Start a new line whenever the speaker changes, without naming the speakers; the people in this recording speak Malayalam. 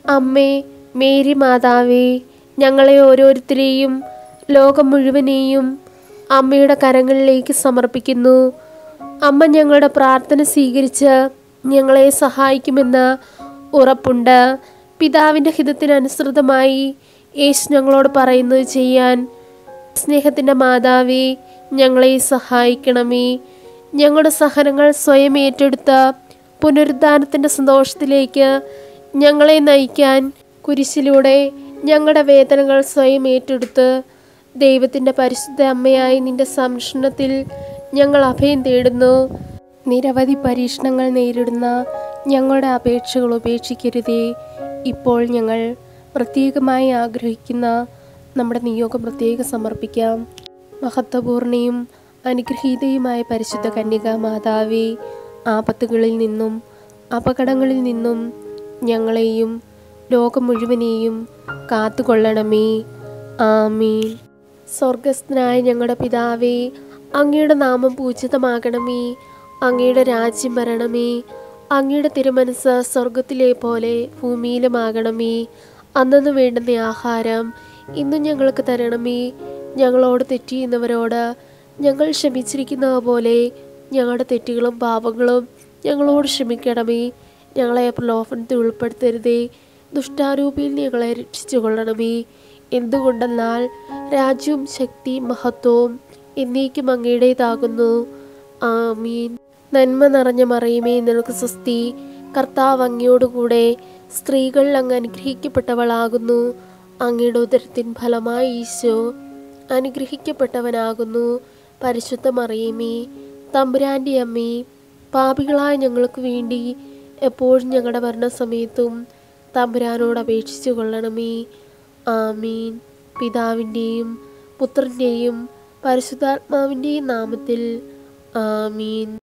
അമ്മേ മേരി മാതാവേ ഞങ്ങളെ ഓരോരുത്തരെയും ലോകം മുഴുവനെയും അമ്മയുടെ കരങ്ങളിലേക്ക് സമർപ്പിക്കുന്നു അമ്മ ഞങ്ങളുടെ പ്രാർത്ഥന സ്വീകരിച്ച് ഞങ്ങളെ സഹായിക്കുമെന്ന് ഉറപ്പുണ്ട് പിതാവിൻ്റെ ഹിതത്തിനനുസൃതമായി യേശു ഞങ്ങളോട് പറയുന്നത് ചെയ്യാൻ സ്നേഹത്തിൻ്റെ മാതാവേ ഞങ്ങളെ സഹായിക്കണമേ ഞങ്ങളുടെ സഹനങ്ങൾ സ്വയം ഏറ്റെടുത്ത് പുനരുദ്ധാനത്തിൻ്റെ സന്തോഷത്തിലേക്ക് ഞങ്ങളെ നയിക്കാൻ കുരിശിലൂടെ ഞങ്ങളുടെ വേദനകൾ സ്വയം ഏറ്റെടുത്ത് ദൈവത്തിൻ്റെ പരിശുദ്ധ അമ്മയായി നിന്റെ സംരക്ഷണത്തിൽ ഞങ്ങൾ അഭയം തേടുന്നു നിരവധി പരീക്ഷണങ്ങൾ നേരിടുന്ന ഞങ്ങളുടെ അപേക്ഷകൾ ഉപേക്ഷിക്കരുതേ ഇപ്പോൾ ഞങ്ങൾ പ്രത്യേകമായി ആഗ്രഹിക്കുന്ന നമ്മുടെ നിയോഗം പ്രത്യേകം സമർപ്പിക്കാം മഹത്വപൂർണയും അനുഗ്രഹീതയുമായ പരിശുദ്ധ കന്യക മാതാവേ ആപത്തുകളിൽ നിന്നും അപകടങ്ങളിൽ നിന്നും ഞങ്ങളെയും ലോകം മുഴുവനെയും കാത്തുകൊള്ളണമേ ആമീൻ സ്വർഗസ്ഥനായ ഞങ്ങളുടെ പിതാവേ അങ്ങയുടെ നാമം പൂജിതമാകണമേ അങ്ങയുടെ രാജ്യം വരണമേ അങ്ങയുടെ തിരുമനസ് സ്വർഗത്തിലെ പോലെ ഭൂമിയിലുമാകണമേ അന്നു വേണ്ടുന്ന ആഹാരം ഇന്നും ഞങ്ങൾക്ക് തരണമേ ഞങ്ങളോട് തെറ്റിയുന്നവരോട് ഞങ്ങൾ ക്ഷമിച്ചിരിക്കുന്നത് പോലെ ഞങ്ങളുടെ തെറ്റുകളും പാപങ്ങളും ഞങ്ങളോട് ക്ഷമിക്കണമേ ഞങ്ങളെ പ്രലോഭനത്തിൽ ഉൾപ്പെടുത്തരുതേ ദുഷ്ടാരൂപിയിൽ ഞങ്ങളെ രക്ഷിച്ചു കൊള്ളണമേ എന്തുകൊണ്ടെന്നാൽ രാജ്യവും ശക്തിയും മഹത്വവും എന്നേക്കും അങ്ങയുടേതാകുന്നു ആമീൻ നന്മ നിറഞ്ഞ മറിയുമേ നിനക്ക് സ്വസ്തി കർത്താവ് അങ്ങയോടുകൂടെ സ്ത്രീകൾ അങ്ങ് അനുഗ്രഹിക്കപ്പെട്ടവളാകുന്നു അങ്ങയുടെ ഉദരത്തിൻ ഫലമായി ഈശോ അനുഗ്രഹിക്കപ്പെട്ടവനാകുന്നു പരിശുദ്ധ മറിയമേ തമ്പുരാൻ്റെ അമ്മേ പാപികളായ ഞങ്ങൾക്ക് വേണ്ടി എപ്പോഴും ഞങ്ങളുടെ മരണസമയത്തും തമ്പുരാനോട് അപേക്ഷിച്ചു കൊള്ളണമേ ആമീൻ പിതാവിൻ്റെയും പുത്രൻ്റെയും പരിശുദ്ധാത്മാവിൻ്റെയും നാമത്തിൽ ആമീൻ